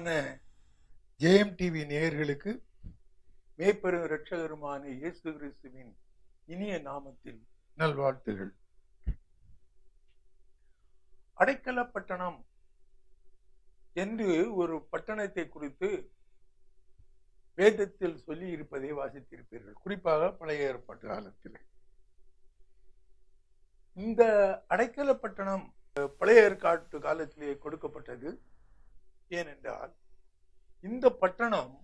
பிரியமான ஜெயம் டிவி நேயர்களுக்கு மேய்ப்பெரும் இரட்சகருமான இயேசு கிறிஸ்துவின் இனிய நாமத்தில் நல்வாழ்த்துகள் அடைக்கல பட்டணம் என்று ஒரு பட்டணத்தை குறித்து வேதத்தில் சொல்லி இருப்பதை வாசித்திருப்பீர்கள் குறிப்பாக பழைய ஏற்பாட்டு காலத்தில் இந்த அடைக்கல பட்டணம் பழைய ஏற்காட்டு காலத்திலே கொடுக்கப்பட்டது ஏனென்றால் இந்த பட்டணம்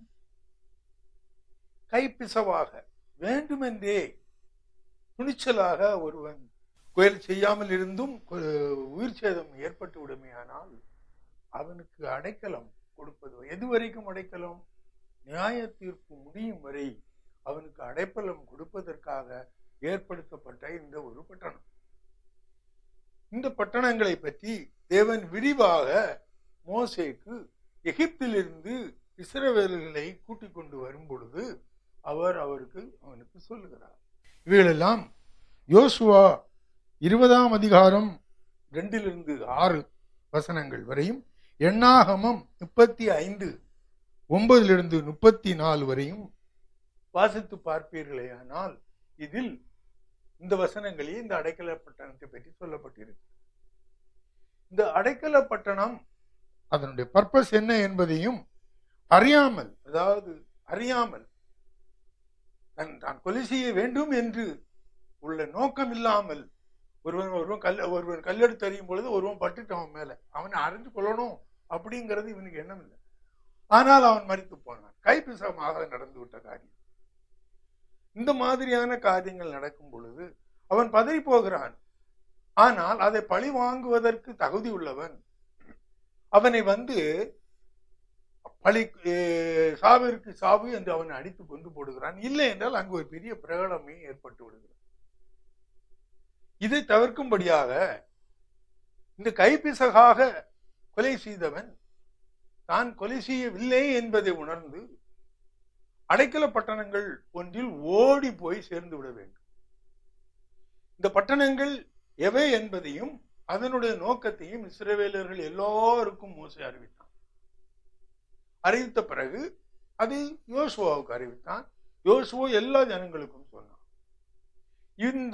கைப்பிசவாக வேண்டுமென்றே துணிச்சலாக ஒருவன் கோயில் செய்யாமல் இருந்தும் உயிர் சேதம் ஏற்பட்டு விடுமையானால் அவனுக்கு அடைக்கலம் கொடுப்பது எதுவரைக்கும் அடைக்கலம் நியாய தீர்ப்பு முடியும் வரை அவனுக்கு அடைக்கலம் கொடுப்பதற்காக ஏற்படுத்தப்பட்ட இந்த ஒரு பட்டணம் இந்த பட்டணங்களை பற்றி தேவன் விரிவாக மோசேக்கு எகிப்திலிருந்து இஸ்ரவேல்களை கூட்டிக் கொண்டு வரும் பொழுது அவர் அவருக்கு அவனுக்கு சொல்லுகிறார் இவைகளெல்லாம் யோசுவா இருபதாம் அதிகாரம் ரெண்டிலிருந்து ஆறு வசனங்கள் வரையும் எண்ணாகமம் முப்பத்தி ஐந்து ஒன்பதிலிருந்து முப்பத்தி நாலு வரையும் வாசித்து பார்ப்பீர்களே ஆனால் இதில் இந்த வசனங்களில் இந்த அடைக்கல பட்டணத்தை பற்றி சொல்லப்பட்டிருக்கு இந்த அடைக்கல பட்டணம் அதனுடைய பர்பஸ் என்ன என்பதையும் அறியாமல் அதாவது அறியாமல் தன் தான் கொலை செய்ய வேண்டும் என்று உள்ள நோக்கம் இல்லாமல் ஒருவன் ஒருவன் கல் ஒருவன் கல்லெடுத்து அறியும் பொழுது ஒருவன் பட்டுட்டவன் மேல அவனை அறிந்து கொள்ளணும் அப்படிங்கிறது இவனுக்கு எண்ணம் இல்லை ஆனால் அவன் மறித்து போனான் கைப்பிசமாக நடந்து விட்ட காரியம் இந்த மாதிரியான காரியங்கள் நடக்கும் பொழுது அவன் பதறி போகிறான் ஆனால் அதை பழி வாங்குவதற்கு தகுதி உள்ளவன் அவனை வந்து பழி சாவிற்கு சாவு என்று அவனை அடித்து கொண்டு போடுகிறான் இல்லை என்றால் அங்கு ஒரு பெரிய பிரகடமே ஏற்பட்டு விடுகிறான் இதை தவிர்க்கும்படியாக இந்த கைப்பிசகாக கொலை செய்தவன் தான் கொலை செய்யவில்லை என்பதை உணர்ந்து அடைக்கல பட்டணங்கள் ஒன்றில் ஓடி போய் சேர்ந்து விட வேண்டும் இந்த பட்டணங்கள் எவை என்பதையும் அதனுடைய நோக்கத்தையும் இஸ்ரவேலர்கள் எல்லோருக்கும் மோசை அறிவித்தான் அறிவித்த பிறகு அது யோசுவாவுக்கு அறிவித்தான் யோசுவோ எல்லா ஜனங்களுக்கும் சொன்னான் இந்த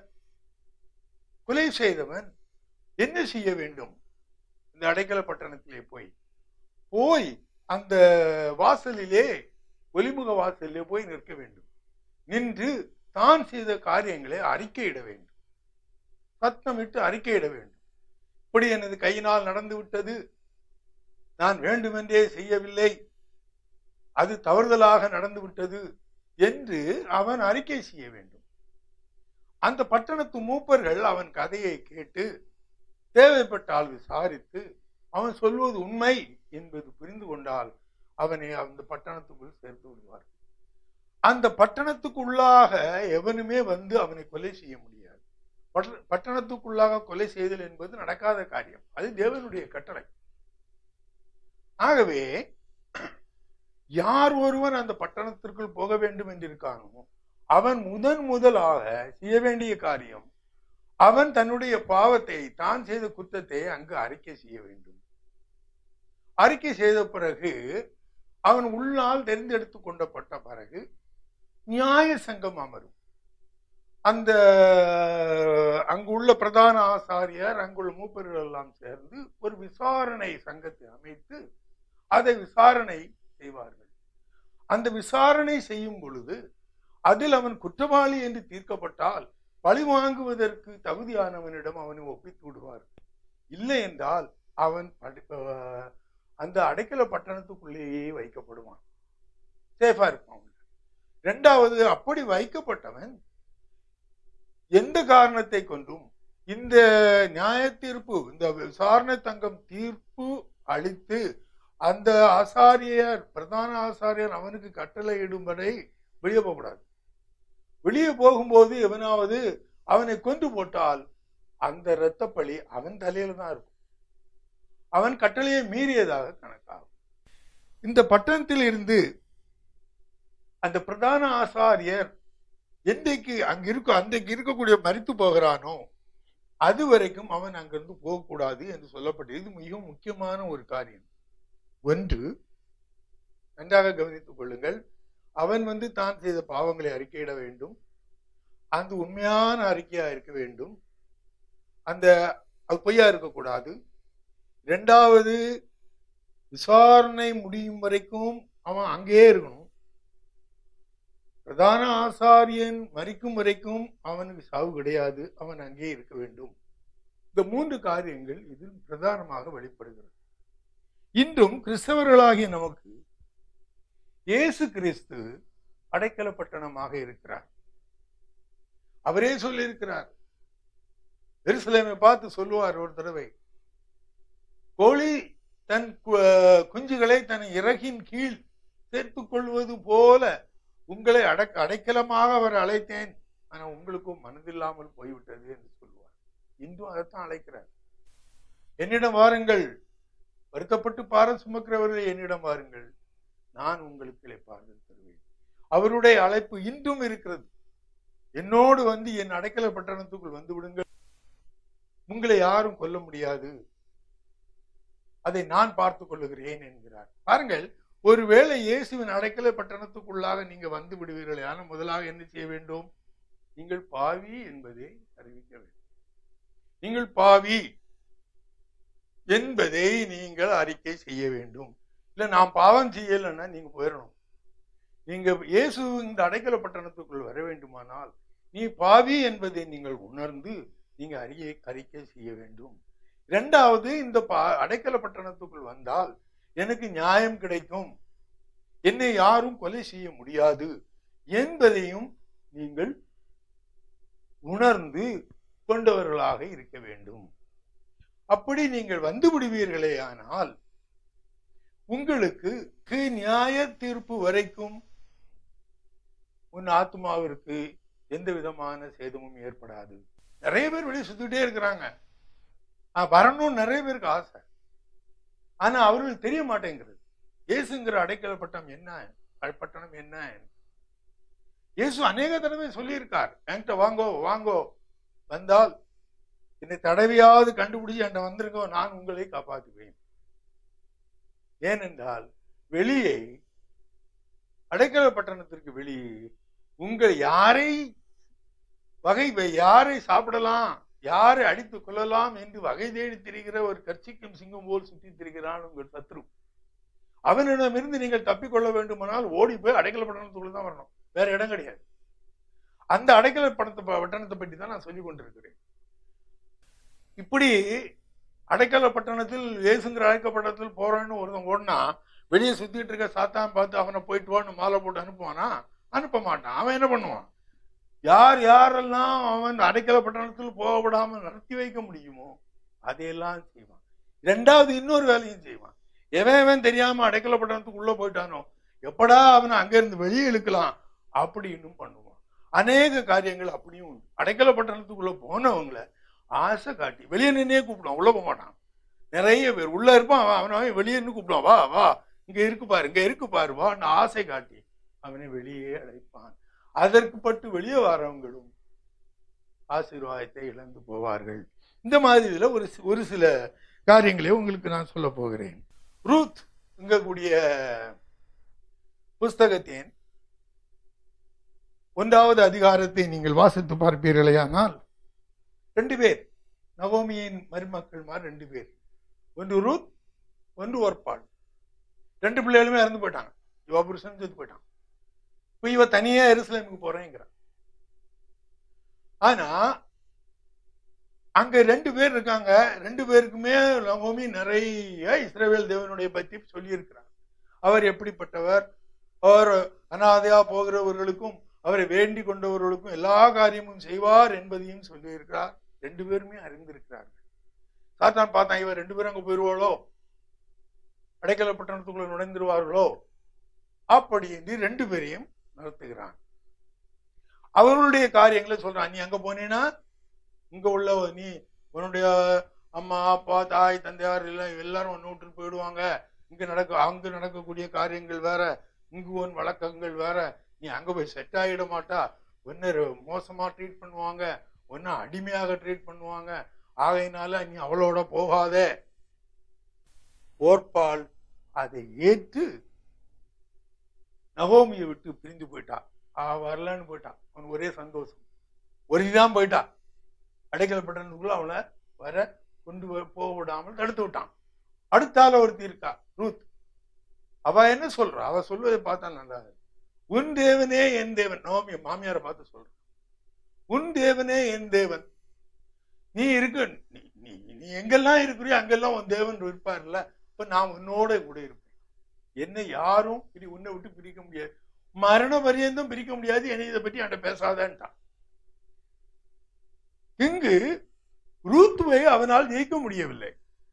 கொலை செய்தவன் என்ன செய்ய வேண்டும் இந்த அடைக்கல பட்டணத்திலே போய் போய் அந்த வாசலிலே ஒலிமுக வாசலிலே போய் நிற்க வேண்டும் நின்று தான் செய்த காரியங்களை அறிக்கையிட வேண்டும் சத்தமிட்டு அறிக்கையிட வேண்டும் இப்படி எனது கையினால் நடந்து விட்டது நான் வேண்டுமென்றே செய்யவில்லை அது தவறுதலாக நடந்து விட்டது என்று அவன் அறிக்கை செய்ய வேண்டும் அந்த பட்டணத்து மூப்பர்கள் அவன் கதையை கேட்டு தேவைப்பட்டால் விசாரித்து அவன் சொல்வது உண்மை என்பது புரிந்து கொண்டால் அவனை அந்த பட்டணத்துக்குள் சேர்த்து விடுவார் அந்த பட்டணத்துக்குள்ளாக எவனுமே வந்து அவனை கொலை செய்ய முடியாது பட்டணத்துக்குள்ளாக கொலை செய்தல் என்பது நடக்காத காரியம் அது தேவனுடைய கட்டளை ஆகவே யார் ஒருவன் அந்த பட்டணத்திற்குள் போக வேண்டும் என்றிருக்கானோ அவன் முதன் முதலாக செய்ய வேண்டிய காரியம் அவன் தன்னுடைய பாவத்தை தான் செய்த குற்றத்தை அங்கு அறிக்கை செய்ய வேண்டும் அறிக்கை செய்த பிறகு அவன் உள்ளால் தெரிந்தெடுத்து கொண்டப்பட்ட பிறகு நியாய சங்கம் அமரும் அந்த அங்குள்ள பிரதான ஆசாரியர் அங்குள்ள மூப்பர்கள் எல்லாம் சேர்ந்து ஒரு விசாரணை சங்கத்தை அமைத்து அதை விசாரணை செய்வார்கள் அந்த விசாரணை செய்யும் பொழுது அதில் அவன் குற்றவாளி என்று தீர்க்கப்பட்டால் பழி வாங்குவதற்கு தகுதியானவனிடம் அவனை ஒப்பித்து விடுவார் இல்லை என்றால் அவன் அந்த அடைக்கல பட்டணத்துக்குள்ளேயே வைக்கப்படுவான் சேஃபா இருப்பான் இரண்டாவது அப்படி வைக்கப்பட்டவன் எந்த காரணத்தை கொண்டும் இந்த நியாய தீர்ப்பு இந்த விசாரணை தங்கம் தீர்ப்பு அளித்து அந்த ஆசாரியர் பிரதான ஆசாரியர் அவனுக்கு கட்டளை இடும் வரை வெளியே போகக்கூடாது வெளியே போகும்போது எவனாவது அவனை கொண்டு போட்டால் அந்த இரத்தப்பழி அவன் தலையில தான் இருக்கும் அவன் கட்டளையை மீறியதாக கணக்காகும் இந்த பட்டணத்தில் இருந்து அந்த பிரதான ஆசாரியர் என்றைக்கு அங்க இருக்க அன்றைக்கு இருக்கக்கூடிய மறித்து போகிறானோ அது வரைக்கும் அவன் அங்கிருந்து போகக்கூடாது என்று சொல்லப்பட்டது இது மிகவும் முக்கியமான ஒரு காரியம் ஒன்று நன்றாக கவனித்துக் கொள்ளுங்கள் அவன் வந்து தான் செய்த பாவங்களை அறிக்கையிட வேண்டும் அந்த உண்மையான அறிக்கையா இருக்க வேண்டும் அந்த அது பொய்யா இருக்கக்கூடாது இரண்டாவது விசாரணை முடியும் வரைக்கும் அவன் அங்கேயே இருக்கணும் பிரதான ஆசாரியன் மறிக்கும் வரைக்கும் அவனுக்கு சாவு கிடையாது அவன் அங்கே இருக்க வேண்டும் இந்த மூன்று காரியங்கள் இதில் பிரதானமாக வெளிப்படுகிறது இன்றும் கிறிஸ்தவர்களாகிய நமக்கு இயேசு கிறிஸ்து அடைக்கல பட்டணமாக இருக்கிறார் அவரே சொல்லியிருக்கிறார் எருசலேமை பார்த்து சொல்லுவார் ஒரு தடவை கோழி தன் கு- குஞ்சுகளை தன் இறகின் கீழ் சேர்த்துக் கொள்வது போல உங்களை அடக்க அடைக்கலமாக அவர் அழைத்தேன் ஆனா உங்களுக்கும் மனதில்லாமல் போய்விட்டது என்று சொல்லுவார் இன்றும் அதைத்தான் அழைக்கிறார் என்னிடம் வாருங்கள் வருத்தப்பட்டு பாரம் சுமக்கிறவர்களே என்னிடம் வாருங்கள் நான் உங்களுக்கு இளைப்பாறுதல் தருவேன் அவருடைய அழைப்பு இன்றும் இருக்கிறது என்னோடு வந்து என் அடைக்கல பட்டணத்துக்குள் வந்து விடுங்கள் உங்களை யாரும் கொல்ல முடியாது அதை நான் பார்த்துக் கொள்ளுகிறேன் என்கிறார் பாருங்கள் ஒருவேளை இயேசுவின் அடைக்கல பட்டணத்துக்குள்ளாக நீங்க வந்து விடுவீர்கள் ஆனால் முதலாக என்ன செய்ய வேண்டும் நீங்கள் பாவி என்பதை அறிவிக்க வேண்டும் நீங்கள் பாவி என்பதை நீங்கள் அறிக்கை செய்ய வேண்டும் இல்ல நான் பாவம் செய்யலைன்னா நீங்க போயிடணும் நீங்க இயேசு இந்த அடைக்கல பட்டணத்துக்குள் வர வேண்டுமானால் நீ பாவி என்பதை நீங்கள் உணர்ந்து நீங்க அறிக்கை அறிக்கை செய்ய வேண்டும் இரண்டாவது இந்த பா அடைக்கல பட்டணத்துக்குள் வந்தால் எனக்கு நியாயம் கிடைக்கும் என்னை யாரும் கொலை செய்ய முடியாது என்பதையும் நீங்கள் உணர்ந்து கொண்டவர்களாக இருக்க வேண்டும் அப்படி நீங்கள் வந்து விடுவீர்களே ஆனால் உங்களுக்கு நியாய தீர்ப்பு வரைக்கும் உன் ஆத்மாவிற்கு எந்த விதமான சேதமும் ஏற்படாது நிறைய பேர் வெளியே சுத்திட்டே இருக்கிறாங்க ஆஹ் வரணும்னு நிறைய பேருக்கு ஆசை ஆனா அவர்களுக்கு தெரிய மாட்டேங்கிறது இயேசுங்கிற அடைக்கல பட்டம் என்ன பட்டணம் என்ன இயேசு அநேக தடவை சொல்லியிருக்கார் என்கிட்ட வாங்கோ வாங்கோ வந்தால் என்னை தடவையாவது கண்டுபிடிச்சு என்கிட்ட வந்திருக்கோ நான் உங்களை காப்பாற்றுவேன் ஏனென்றால் வெளியே அடைக்கல பட்டணத்திற்கு வெளியே உங்கள் யாரை வகை யாரை சாப்பிடலாம் யாரை அடித்து கொள்ளலாம் என்று வகை தேடி திரிகிற ஒரு கர்ச்சிக்கும் சிங்கம் போல் சுற்றி திரிகிறான் உங்கள் சத்ரு அவனிடமிருந்து நீங்கள் தப்பிக்கொள்ள வேண்டுமானால் ஓடி போய் அடைக்கல பட்டணத்துக்குள்ள தான் வரணும் வேற இடம் கிடையாது அந்த அடைக்கல படத்தை பட்டணத்தை பற்றி தான் நான் சொல்லிக் கொண்டிருக்கிறேன் இப்படி அடைக்கல பட்டணத்தில் இயேசுங்கிற அழைக்கப்பட்டத்தில் போறேன்னு ஒருத்தன் ஓடினா வெளியே சுத்திட்டு இருக்க சாத்தான் பார்த்து அவனை போயிட்டு வான்னு மாலை போட்டு அனுப்புவானா அனுப்ப மாட்டான் அவன் என்ன பண்ணுவான் யார் யாரெல்லாம் அவன் அடைக்கல பட்டணத்தில் போக விடாம நடத்தி வைக்க முடியுமோ அதையெல்லாம் செய்வான் ரெண்டாவது இன்னொரு வேலையும் செய்வான் எவன் எவன் தெரியாம அடைக்கல பட்டணத்துக்கு உள்ள போயிட்டானோ எப்படா அவனை அங்கிருந்து வெளியே இழுக்கலாம் அப்படின்னு பண்ணுவான் அநேக காரியங்கள் அப்படியும் உண்டு அடைக்கல பட்டணத்துக்குள்ள போனவங்கள ஆசை காட்டி வெளியே நின்னே கூப்பிடுவான் உள்ள போக மாட்டான் நிறைய பேர் உள்ள இருப்பான் அவன் அவனை வெளியே நின்று கூப்பிடுவான் வா வா இங்க இருக்கு பாரு இங்க இருக்கு பாரு வான்னு ஆசை காட்டி அவனை வெளியே அழைப்பான் அதற்கு பட்டு வெளியே வரவங்களும் ஆசீர்வாதத்தை இழந்து போவார்கள் இந்த மாதிரி இதுல ஒரு சி- ஒரு சில காரியங்களை உங்களுக்கு நான் சொல்ல போகிறேன் ரூத் கூடிய புஸ்தகத்தின் ஒன்றாவது அதிகாரத்தை நீங்கள் வாசித்து பார்ப்பீர்களேயானால் ரெண்டு பேர் நவோமியின் மருமக்கள்மார் ரெண்டு பேர் ஒன்று ரூத் ஒன்று ஒர்பாள் ரெண்டு பிள்ளைகளுமே இறந்து போயிட்டாங்க இவ புருஷன் செத்து போயிட்டான் இப்ப இவ தனியா எருசலேமுக்கு போறேங்கிறான் ஆனா அங்க ரெண்டு பேர் இருக்காங்க ரெண்டு பேருக்குமே நவோமி நிறைய இஸ்ரவேல் தேவனுடைய பற்றி சொல்லியிருக்கிறார் அவர் எப்படிப்பட்டவர் அவர் அனாதையா போகிறவர்களுக்கும் அவரை வேண்டி கொண்டவர்களுக்கும் எல்லா காரியமும் செய்வார் என்பதையும் சொல்லியிருக்கிறார் ரெண்டு பேருமே அறிந்திருக்கிறார்கள் சாத்தான் பார்த்தான் இவர் ரெண்டு பேரும் அங்க போயிருவாளோ அடைக்கல பட்டணத்துக்குள்ள நுழைந்துருவார்களோ அப்படி என்று ரெண்டு பேரையும் நடத்துகிறான் அவர்களுடைய காரியங்களை சொல்றான் நீ அங்க போனீன்னா இங்க உள்ள நீ உன்னுடைய அம்மா அப்பா தாய் தந்தையார் எல்லாம் எல்லாரும் ஒன்று விட்டு போயிடுவாங்க இங்க நடக்க அங்க நடக்கக்கூடிய காரியங்கள் வேற இங்கு உன் வழக்கங்கள் வேற நீ அங்க போய் செட் ஆகிட மாட்டா ஒன்னு மோசமா ட்ரீட் பண்ணுவாங்க ஒன்னு அடிமையாக ட்ரீட் பண்ணுவாங்க ஆகையினால நீ அவளோட போகாதே ஓர்பால் அதை ஏற்று நகோமியை விட்டு பிரிந்து போயிட்டான் அவ வரலன்னு போயிட்டான் அவன் ஒரே சந்தோஷம் ஒருதான் போயிட்டா அடைக்கலப்பட்டனுக்குள்ள அவளை வர கொண்டு வ- போக விடாமல் தடுத்து விட்டான் அடுத்தால ஒருத்தி இருக்கா ரூத் அவ என்ன சொல்றா அவ சொல்வதை பார்த்தா நல்லா இருக்கு. உன் தேவனே என் தேவன் நவமிய மாமியாரை பார்த்து சொல்ற உன் தேவனே என் தேவன் நீ இருக்க நீ நீ நீ எங்கெல்லாம் இருக்கிறியோ அங்கெல்லாம் உன் தேவன் இருப்பார்ல இப்ப நான் உன்னோட கூட இருப்பேன் என்னை யாரும் பிரி உன்னை விட்டு பிரிக்க முடியாது மரண பரியந்தம் பிரிக்க முடியாது என்னை இதை பற்றி என்கிட்ட பேசாதன்ட்டான் இங்கு ரூத்துவை அவனால் ஜெயிக்க முடியவில்லை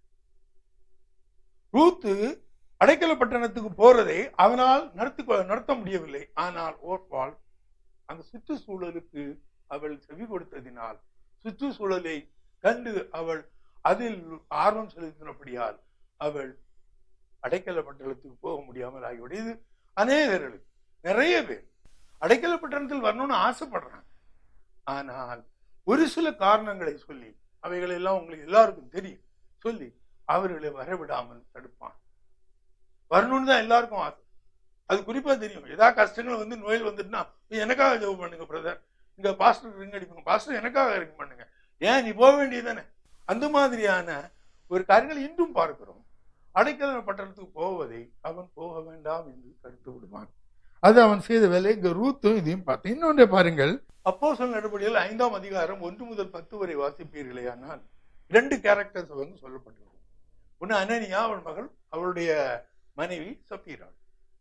ரூத்து அடைக்கல பட்டணத்துக்கு போறதை அவனால் நடத்து நடத்த முடியவில்லை ஆனால் ஓர்பால் அந்த சுற்றுச்சூழலுக்கு அவள் செவி கொடுத்ததினால் சுற்றுச்சூழலை கண்டு அவள் அதில் ஆர்வம் செலுத்தினபடியால் அவள் அடைக்கல பட்டணத்துக்கு போக முடியாமல் ஆகிவிடும் இது அநேகர்களுக்கு நிறைய பேர் அடைக்கல பட்டணத்தில் வரணும்னு ஆசைப்படுறாங்க ஆனால் ஒரு சில காரணங்களை சொல்லி அவைகள் எல்லாம் உங்களுக்கு எல்லாருக்கும் தெரியும் சொல்லி அவர்களை வரவிடாமல் தடுப்பான் வரணும்னு தான் எல்லாருக்கும் ஆசை அது குறிப்பா தெரியும் ஏதாவது கஷ்டங்கள் வந்து நோயில் வந்துட்டுனா எனக்காக ஜெபம் பண்ணுங்க பிரதர் இங்க பாஸ்டர் ரிங் அடிப்போங்க பாஸ்டர் எனக்காக ரிங் பண்ணுங்க ஏன் நீ போக வேண்டியதானே அந்த மாதிரியான ஒரு காரியங்கள் இன்றும் பார்க்கிறோம் அடைக்கல பட்டணத்துக்கு போவதை அவன் போக வேண்டாம் என்று தடுத்து விடுவான் அது அவன் செய்த வேலை இங்க ரூத்தும் இதையும் பார்த்து இன்னொன்றை பாருங்கள் அப்போ சொல் நடவடிக்கைகள் ஐந்தாம் அதிகாரம் ஒன்று முதல் பத்து வரை வாசிப்பீர்களே ஆனால் இரண்டு கேரக்டர்ஸ் வந்து சொல்லப்பட்டிருக்கும் ஒன்று அனனியா அவள் மகள் அவளுடைய மனைவி சப்பீராள்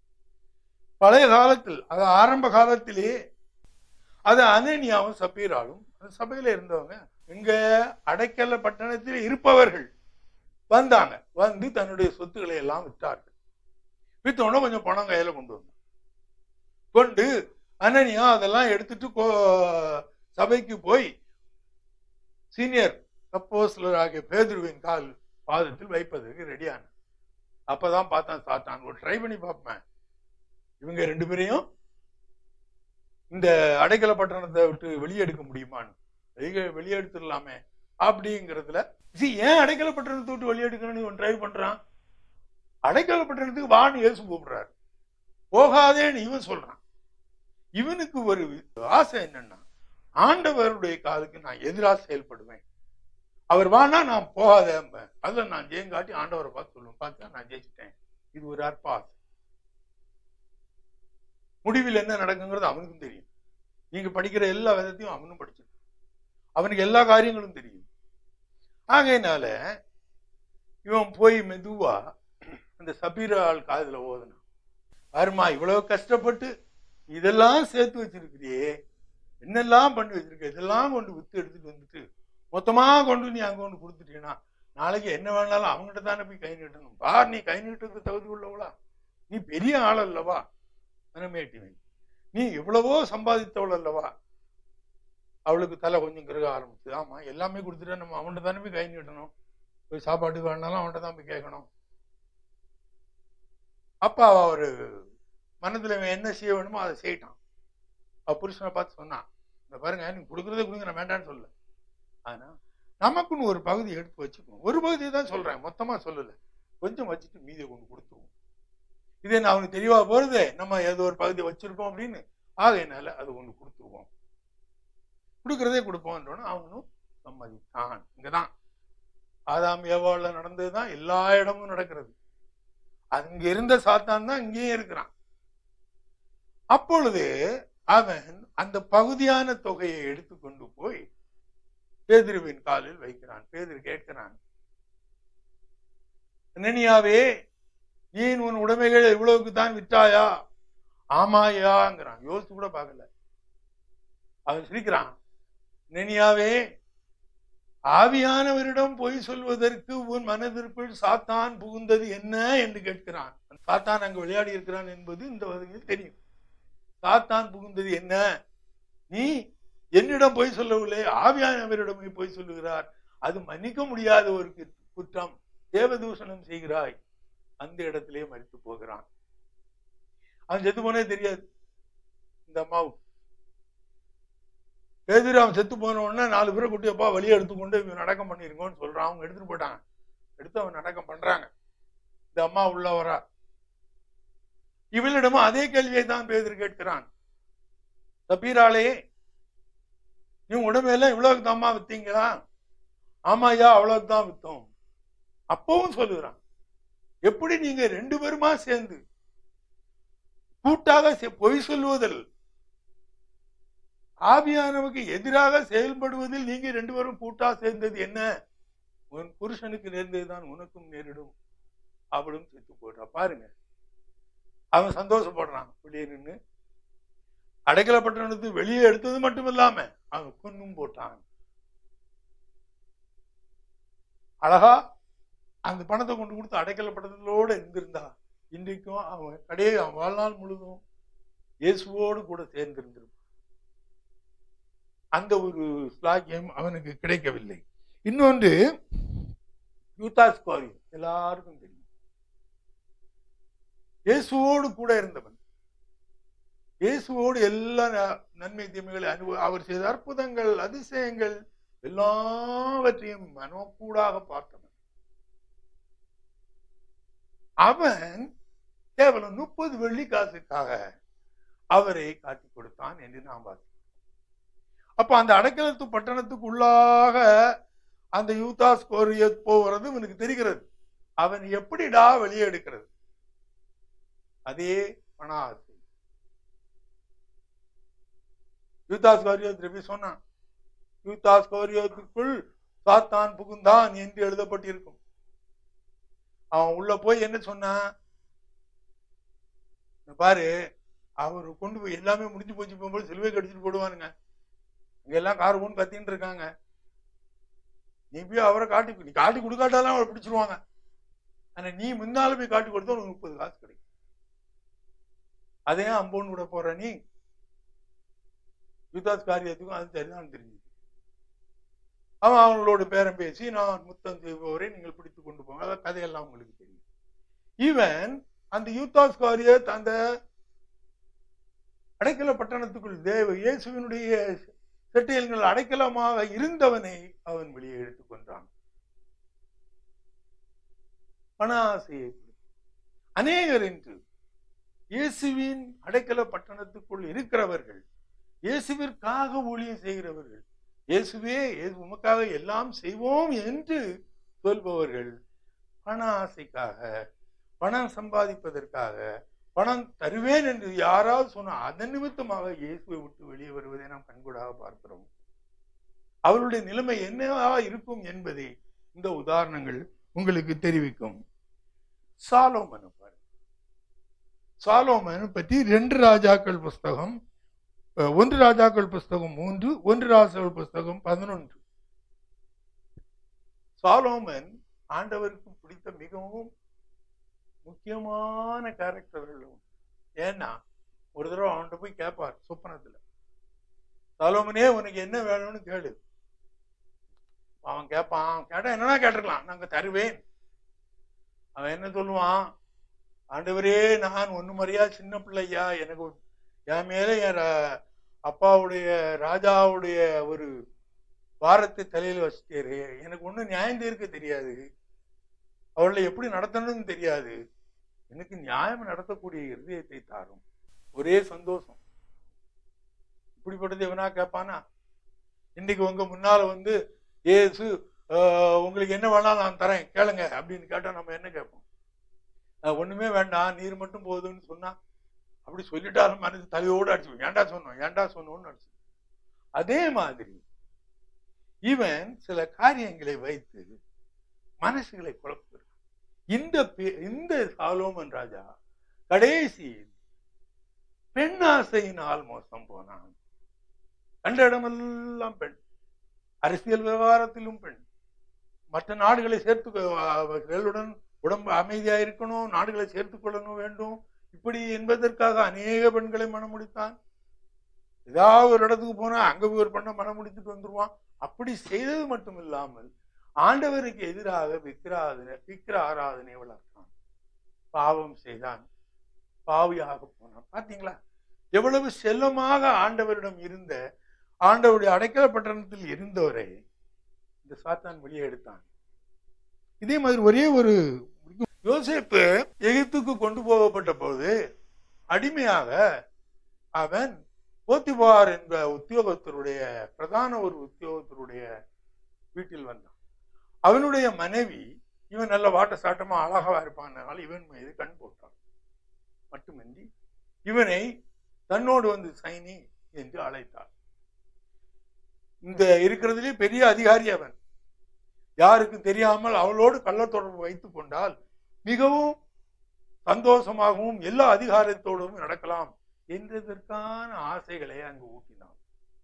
பழைய காலத்தில் அது ஆரம்ப காலத்திலேயே அது அனனியாவும் சப்பீராலும் அந்த சபையில இருந்தவங்க இங்க அடைக்கல பட்டணத்தில் இருப்பவர்கள் வந்தாங்க வந்து தன்னுடைய சொத்துக்களை எல்லாம் விற்றார்கள் வித்த உடனே கொஞ்சம் பணம் கையில கொண்டு வந்தாங்க கொண்டு அனனியா அதெல்லாம் எடுத்துட்டு கோ- சபைக்கு போய் சீனியர் அப்போஸ்லர் ஆகிய பேதுருவின் கால் பாதத்தில் வைப்பதற்கு ரெடியான அப்பதான் பார்த்தான் சாத்தான் ஒரு ட்ரை பண்ணி பார்ப்பேன் இவங்க ரெண்டு பேரையும் இந்த அடைக்கல பட்டணத்தை விட்டு வெளியெடுக்க முடியுமான்னு வெளியே வெளியெடுத்துடலாமே அப்படிங்கிறதுல see, ஏன் அடைக்கல பட்டணத்தை விட்டு வெளியெடுக்கணும்னு இவன் ட்ரை பண்றான் அடைக்கல பட்டணத்துக்கு வான்னு இயேசு கூப்பிடுறாரு போகாதேன்னு இவன் சொல்றான் இவனுக்கு ஒரு ஆசை என்னன்னா ஆண்டவருடைய காதுக்கு நான் எதிராக செயல்படுவேன் அவர் வானா நான் போகாத அதுல நான் ஜெயங்காட்டி ஆண்டவரை பார்த்து சொல்லுவேன் பார்த்தா நான் ஜெயிச்சிட்டேன் இது ஒரு அற்ப ஆசை முடிவில் என்ன நடக்குங்கிறது அவனுக்கும் தெரியும் நீங்க படிக்கிற எல்லா விதத்தையும் அவனும் படிச்சிருக்கான் அவனுக்கு எல்லா காரியங்களும் தெரியும் ஆகையினால இவன் போய் மெதுவா அந்த சபீரால் காதுல ஓதுனான் அருமா இவ்வளவு கஷ்டப்பட்டு இதெல்லாம் சேர்த்து வச்சிருக்கிறியே என்னெல்லாம் பண்ணி வச்சிருக்க இதெல்லாம் கொண்டு வித்து எடுத்துட்டு வந்துட்டு மொத்தமா கொண்டு நீ அங்க கொண்டு கொடுத்துட்டீங்கன்னா நாளைக்கு என்ன வேணாலும் அவங்ககிட்ட தானே போய் கை நீட்டணும் பார் நீ கை நீட்டுறதுக்கு தகுதி உள்ளவளா நீ பெரிய ஆள் அல்லவா மனமேட்டிவை நீ எவ்வளவோ சம்பாதித்தவள் அல்லவா அவளுக்கு தலை கொஞ்சம் கிரக ஆரம்பிச்சு ஆமா எல்லாமே கொடுத்துட்டா நம்ம அவன்கிட்ட தானே போய் கை நீட்டணும் போய் சாப்பாட்டுக்கு வேணாலும் அவன்கிட்ட தான் போய் கேட்கணும் அப்பா அவ ஒரு மனதுல இவன் என்ன செய்ய வேணுமோ அதை செய்யிட்டான் அவ புருஷனை பார்த்து சொன்னான் இந்த பாருங்க நீங்க கொடுக்குறதே கொடுங்க நான் வேண்டான்னு சொல்லல ஆனா நமக்குன்னு ஒரு பகுதி எடுத்து வச்சுக்குவோம் ஒரு பகுதியை தான் சொல்றேன் மொத்தமா சொல்லல கொஞ்சம் வச்சுட்டு மீதியை கொண்டு கொடுத்துருவோம் இது என்ன அவனுக்கு தெளிவா போறது நம்ம ஏதோ ஒரு பகுதி வச்சிருக்கோம் அப்படின்னு ஆகையினால அது ஒண்ணு கொடுத்துருவோம் கொடுக்கறதே கொடுப்போம்ன்றோன்னு அவனும் சம்மதித்தான் இங்கதான் ஆதாம் ஏவாள்ல நடந்ததுதான் எல்லா இடமும் நடக்கிறது அங்க இருந்த சாத்தான் தான் இங்கேயும் இருக்கிறான் அப்பொழுது அவன் அந்த பகுதியான தொகையை எடுத்துக்கொண்டு போய் பேதிருவின் காலில் வைக்கிறான் பேதிரு கேட்கிறான் நனியாவே நீ உன் உடைமைகளை இவ்வளவுக்கு தான் விற்றாயா ஆமாயாங்கிறான் யோசிச்சு கூட பார்க்கல அவன் சிரிக்கிறான் நெனியாவே ஆவியானவரிடம் பொய் சொல்வதற்கு உன் மனதிற்குள் சாத்தான் புகுந்தது என்ன என்று கேட்கிறான் சாத்தான் அங்கு விளையாடி இருக்கிறான் என்பது இந்த வகையில் தெரியும் சாத்தான் புகுந்தது என்ன நீ என்னிடம் பொய் சொல்லவில்லை ஆவியானவரிடம் பொய் சொல்லுகிறார் அது மன்னிக்க முடியாத ஒரு குற்ற- குற்றம் தேவதூஷணம் செய்கிறாய் அந்த இடத்திலே மறித்து போகிறான் அவன் செத்து போனே தெரியாது இந்த அம்மாவுக்கு பேதிரு அவன் செத்து போன உடனே நாலு பேரை குட்டியப்பா வெளியே எடுத்துக்கொண்டு இவன் நடக்கம் பண்ணிருங்கன்னு சொல்றான் அவங்க எடுத்துட்டு போயிட்டாங்க எடுத்து அவன் நடக்கம் பண்றாங்க இந்த அம்மா உள்ள வரா இவளிடமும் அதே கேள்வியை தான் பேதர் கேட்கிறான் தப்பீராளே நீ உடம்பெல்லாம் இவ்வளவுக்கு தாம்மா வித்தீங்களா ஆமாய்யா அவ்வளவுக்கு தான் வித்தோம் அப்பவும் சொல்லுகிறான் எப்படி நீங்க ரெண்டு பேருமா சேர்ந்து கூட்டாக செ- பொய் சொல்லுவதில் ஆவியானவுக்கு எதிராக செயல்படுவதில் நீங்க ரெண்டு பேரும் கூட்டா சேர்ந்தது என்ன உன் புருஷனுக்கு நேர்ந்ததுதான் உனக்கும் நேரிடும் அவளும் செத்து போடுறா பாருங்க அவன் சந்தோஷப்படுறான் வெளியே நின்று அடைக்கலப்பட்டணத்து வெளியே எடுத்தது மட்டும் இல்லாம அவன் கொன்னும் போட்டான் அழகா அந்த பணத்தை கொண்டு கொடுத்து அடைக்கலப்பட்டதோட இருந்திருந்தா இன்றைக்கும் அவன் கடையே அவன் வாழ்நாள் முழுதும் இயேசுவோடு கூட சேர்ந்திருந்திருப்பான் அந்த ஒரு ஸ்லாக்கியம் அவனுக்கு கிடைக்கவில்லை இன்னொன்று யூதாஸ் கோரி எல்லாருக்கும் தெரியும் இயேசுவோடு கூட இருந்தவன் இயேசுவோடு எல்லா ந- நன்மை தீமைகளை அனுபவ அவர் செய்த அற்புதங்கள் அதிசயங்கள் எல்லாவற்றையும் மனக்கூடாக பார்த்தவன் அவன் கேவலம் முப்பது வெள்ளி காசுக்காக அவரை காட்டி கொடுத்தான் என்று நாம் பார்த்தோம் அப்ப அந்த அடைக்கலத்து பட்டணத்துக்கு உள்ளாக அந்த யூதாஸ் கோரிய போகிறது இவனுக்கு தெரிகிறது அவன் எப்படிடா வெளியே எடுக்கிறது அதே பண ஆசை யூதாஸ் கோரியோ திருப்பி சொன்னான் யூதாஸ் கோரியோத்துக்குள் சாத்தான் புகுந்தான் என்று எழுதப்பட்டிருக்கும் அவன் உள்ள போய் என்ன சொன்னான் இங்க பாரு அவர் கொண்டு போய் எல்லாமே முடிஞ்சு போச்சு போகும்போது சிலுவை கடிச்சிட்டு போடுவானுங்க இங்க எல்லாம் கார் ஒன்று கத்தின்னு இருக்காங்க நீ போய் அவரை காட்டி நீ காட்டி கொடுக்காட்டாலும் அவரை பிடிச்சிருவாங்க ஆனா நீ முன்னால போய் காட்டி கொடுத்தா உனக்கு முப்பது காசு கிடைக்கும் அதே அம்போன்னு விட போற நீ யுத்தாஸ் காரியத்துக்கும் அது சரிதான் தெரிஞ்சது அவன் அவங்களோட பேரம் பேசி நான் முத்தம் செய்பவரை நீங்கள் பிடித்து கொண்டு போங்க அதான் கதையெல்லாம் உங்களுக்கு தெரியும் ஈவன் அந்த யூத்தாஸ் காரியத் அந்த அடைக்கல பட்டணத்துக்குள் தேவ இயேசுவினுடைய செட்டியல்கள் அடைக்கலமாக இருந்தவனை அவன் வெளியே எடுத்துக் கொண்டான் பண ஆசையை குறித்து. அநேகர் என்று இயேசுவின் அடைக்கல பட்டணத்துக்குள் இருக்கிறவர்கள் இயேசுவிற்காக ஊழியம் செய்கிறவர்கள் இயேசுவே இயேசு உமக்காக எல்லாம் செய்வோம் என்று சொல்பவர்கள் பண ஆசைக்காக பணம் சம்பாதிப்பதற்காக பணம் தருவேன் என்று யாராவது சொன்னா அதன் நிமித்தமாக இயேசுவை விட்டு வெளியே வருவதை நாம் கண்கூடாக பார்க்கிறோம் அவருடைய நிலைமை என்னவா இருக்கும் என்பதை இந்த உதாரணங்கள் உங்களுக்கு தெரிவிக்கும் சாலோமன் பாரு சாலோமன் பற்றி ரெண்டு ராஜாக்கள் புஸ்தகம் அஹ், ஒன்று ராஜாக்கள் புஸ்தகம் மூன்று ஒன்று ராஜாக்கள் புஸ்தகம் பதினொன்று சாலோமன் ஆண்டவருக்கு பிடித்த மிகவும் முக்கியமான கேரக்டர்கள் ஒன்று. ஏன்னா ஒரு தடவை அவன்கிட்ட போய் கேட்பார் சொப்பனத்துல சாலோமனே உனக்கு என்ன வேணும்னு கேளு அவன் கேட்பான் கேட்டா என்னன்னா கேட்டிருக்கலாம் நாங்க தருவேன் அவன் என்ன சொல்லுவான் ஆண்டவரே நான் ஒண்ணு மாதிரியா சின்ன பிள்ளையா எனக்கு என் மேல என் ர- அப்பாவுடைய ராஜாவுடைய ஒரு பாரத்தை தலையில வச்சுட்டாரு எனக்கு ஒண்ணும் நியாயம் தீர்க்க தெரியாது அவளை எப்படி நடத்தணும்னு தெரியாது எனக்கு நியாயம் நடத்தக்கூடிய இருதயத்தை தாரும் ஒரே சந்தோஷம் இப்படிப்பட்டது எவனா கேட்பானா இன்னைக்கு உங்க முன்னால வந்து ஏசு ஆஹ், உங்களுக்கு என்ன வேணாலும் நான் தரேன் கேளுங்க அப்படின்னு கேட்டா நம்ம என்ன கேட்போம் ஆஹ், ஒண்ணுமே வேண்டாம் நீர் மட்டும் போதும்னு சொன்னா அப்படி சொல்லிட்டாலும் மனசு தலையோடு அடிச்சு ஏன்டா சொன்னோம் ஏன்டா சொன்னோம்னு அடிச்சு அதே மாதிரி இவன் சில காரியங்களை வைத்து மனசுகளை குழப்புகிறான் இந்த பே- இந்த சாலோமன் ராஜா கடைசியில் பெண் ஆசையினால் மோசம் போனான் கண்ட இடமெல்லாம் பெண் அரசியல் விவகாரத்திலும் பெண் மற்ற நாடுகளை சேர்த்து அவர்களுடன் உடம்பு அமைதியா இருக்கணும் நாடுகளை சேர்த்துக் கொள்ளணும் வேண்டும் இப்படி என்பதற்காக அநேக பெண்களை மனம் முடித்தான் ஏதாவது ஒரு இடத்துக்கு போனா அங்க போய் ஒரு பெண்ணை மனம் முடித்துட்டு வந்துருவான் அப்படி செய்தது மட்டும் இல்லாமல் ஆண்டவருக்கு எதிராக விக்கிராதனை விக்கிர ஆராதனை வளர்த்தான் பாவம் செய்தான் பாவியாக போனான் பாத்தீங்களா எவ்வளவு செல்லமாக ஆண்டவரிடம் இருந்த ஆண்டவருடைய அடைக்கல பட்டணத்தில் இருந்தவரை இந்த சாத்தான் வெளியே எடுத்தான் இதே மாதிரி ஒரே ஒரு யோசேப்பு எகிப்துக்கு கொண்டு போகப்பட்ட போது அடிமையாக அவன் போத்திபார் என்ற உத்தியோகத்தருடைய பிரதான ஒரு உத்தியோகத்தருடைய வீட்டில் வந்தான் அவனுடைய மனைவி இவன் நல்ல வாட்ட சாட்டமா அழகா இருப்பான் இவன் மீது கண் போட்டான் மட்டுமின்றி இவனை தன்னோடு வந்து சைனி என்று அழைத்தார் இந்த இருக்கிறதுலே பெரிய அதிகாரி அவன் யாருக்கும் தெரியாமல் அவளோடு கள்ள தொடர்பு வைத்துக் கொண்டால் மிகவும் சந்தோஷமாகவும் எல்லா அதிகாரத்தோடும் நடக்கலாம் என்றதற்கான ஆசைகளை அங்கு ஊட்டினான்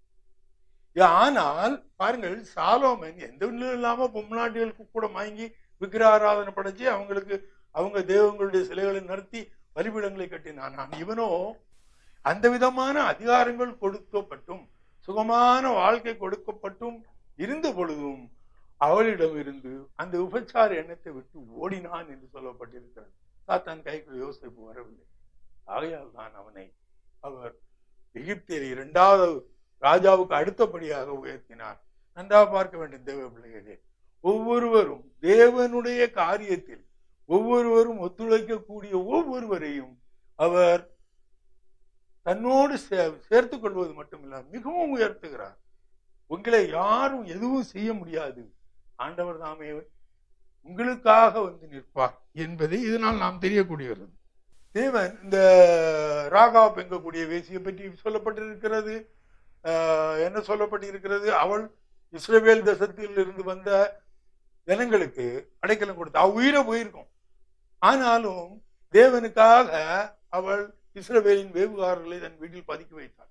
ஆனால் பாருங்கள் சாலோமன் எந்த ஒன்றும் இல்லாம பொம்நாட்டிகளுக்கு கூட வாங்கி விக்கிர ஆராதனை படைச்சு அவங்களுக்கு அவங்க தெய்வங்களுடைய சிலைகளை நடத்தி பலிபீடங்களை கட்டினான் நான் இவனோ அந்த விதமான அதிகாரங்கள் கொடுக்கப்பட்டும் சுகமான வாழ்க்கை கொடுக்கப்பட்டும் இருந்த பொழுதும் அவளிடம் இருந்து அந்த உபச்சார எண்ணத்தை விட்டு ஓடினான் என்று சொல்லப்பட்டிருக்கிறது சாத்தான் கைக்குள் யோசிப்பு வரவில்லை ஆகையால் தான் அவனை அவர் எகிப்தியர் இரண்டாவது ராஜாவுக்கு அடுத்தபடியாக உயர்த்தினார் நன்றாக பார்க்க வேண்டும் தேவ பிள்ளைகளே ஒவ்வொருவரும் தேவனுடைய காரியத்தில் ஒவ்வொருவரும் ஒத்துழைக்கக்கூடிய ஒவ்வொருவரையும் அவர் தன்னோடு சேர்த்துக் கொள்வது மட்டுமில்ல மிகவும் உயர்த்துகிறார் உங்களை யாரும் எதுவும் செய்ய முடியாது ஆண்டவர் தாமே உங்களுக்காக வந்து நிற்பார் என்பதை இதனால் நாம் தெரியக்கூடியது தேவன் இந்த ராகா பெங்கக்கூடிய வேசியை பற்றி சொல்லப்பட்டிருக்கிறது என்ன சொல்லப்பட்டிருக்கிறது அவள் இஸ்ரேவேல் தேசத்தில் இருந்து வந்த ஜனங்களுக்கு அடைக்கலம் கொடுத்தா உயிரை போயிருக்கும் ஆனாலும் தேவனுக்காக அவள் இஸ்ரவேலின் வேவுகாரர்களை தன் வீட்டில் பதுக்கி வைத்தாள்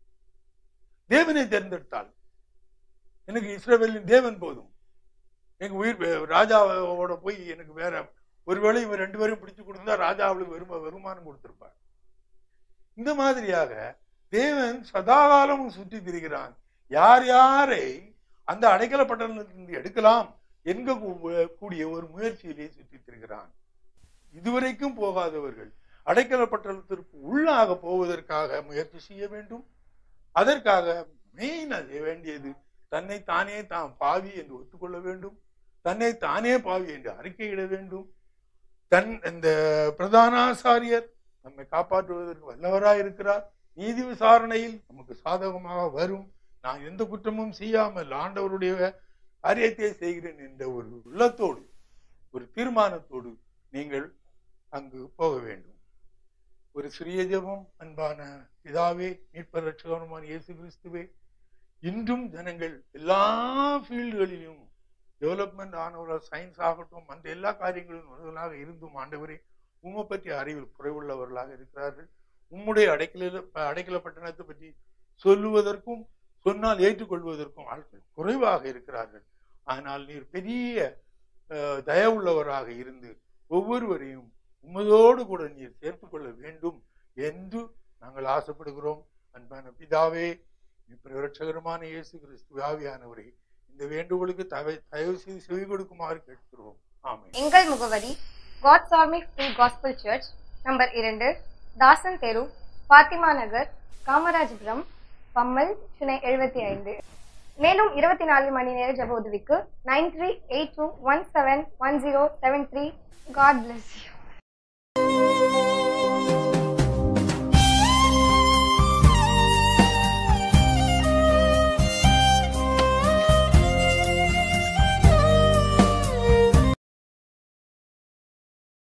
தேவனை தேர்ந்தெடுத்தாள் எனக்கு இஸ்ரவேலின் தேவன் போதும் எங்க உயிர் ராஜாவோட போய் எனக்கு வேற ஒருவேளை இவன் ரெண்டு பேரும் பிடிச்சு கொடுத்தா ராஜா அவளுக்கு வெறும வருமானம் கொடுத்திருப்பார் இந்த மாதிரியாக தேவன் சதாகாலமும் சுற்றி திரிகிறான் யார் யாரை அந்த அடைக்கல பட்டணத்திலிருந்து எடுக்கலாம் என்க கூடிய ஒரு முயற்சியிலே சுற்றி திரிகிறான் இதுவரைக்கும் போகாதவர்கள் அடைக்கல பட்டணத்திற்கு உள்ளாக போவதற்காக முயற்சி செய்ய வேண்டும் அதற்காக மெயின் அது வேண்டியது தன்னை தானே தான் பாவி என்று ஒத்துக்கொள்ள வேண்டும் தன்னை தானே பாவி என்று அறிக்கையிட வேண்டும் தன் இந்த பிரதானாசாரியர் நம்மை காப்பாற்றுவதற்கு வல்லவராய் இருக்கிறார் நீதி விசாரணையில் நமக்கு சாதகமாக வரும் நான் எந்த குற்றமும் செய்யாமல் ஆண்டவருடைய காரியத்தை செய்கிறேன் என்ற ஒரு உள்ளத்தோடு ஒரு தீர்மானத்தோடு நீங்கள் அங்கு போக வேண்டும் ஒரு சிறிய ஜெபம் அன்பான பிதாவே மீட்பர் ரட்சகருமான இயேசு கிறிஸ்துவே இன்றும் ஜனங்கள் எல்லா ஃபீல்டுகளிலும் டெவலப்மெண்ட் ஆனவர்கள் சயின்ஸ் ஆகட்டும் அந்த எல்லா காரியங்களிலும் ஒருவர்களாக இருந்தும் ஆண்டவரே உம்மை பற்றி அறிவில் குறைவுள்ளவர்களாக இருக்கிறார்கள் உம்முடைய அடைக்கல அடைக்கல பட்டணத்தை பற்றி சொல்லுவதற்கும் சொன்னால் ஏற்றுக்கொள்வதற்கும் ஆட்கள் குறைவாக இருக்கிறார்கள் ஆனால் நீர் பெரிய தயவுள்ளவராக இருந்து ஒவ்வொருவரையும் உம்மதோடு கூட நீர் சேர்த்துக் கொள்ள வேண்டும் என்று நாங்கள் ஆசைப்படுகிறோம் அன்பான பிதாவே ரட்சகரமான இயேசு கிறிஸ்து ஆவியானவரே இந்த வேண்டுகோளுக்கு தவை தயவு செய்து செவி கொடுக்குமாறு கேட்கிறோம் ஆமே எங்கள் முகவரி God's army full gospel church number இரண்டு தாசன் தெரு பாத்திமா நகர் காமராஜபுரம் பம்மல் சென்னை எழுபத்தி ஐந்து மேலும் இருபத்தி நாலு மணி நேர ஜப உதவிக்கு nine three eight two one seven one zero seven three God bless you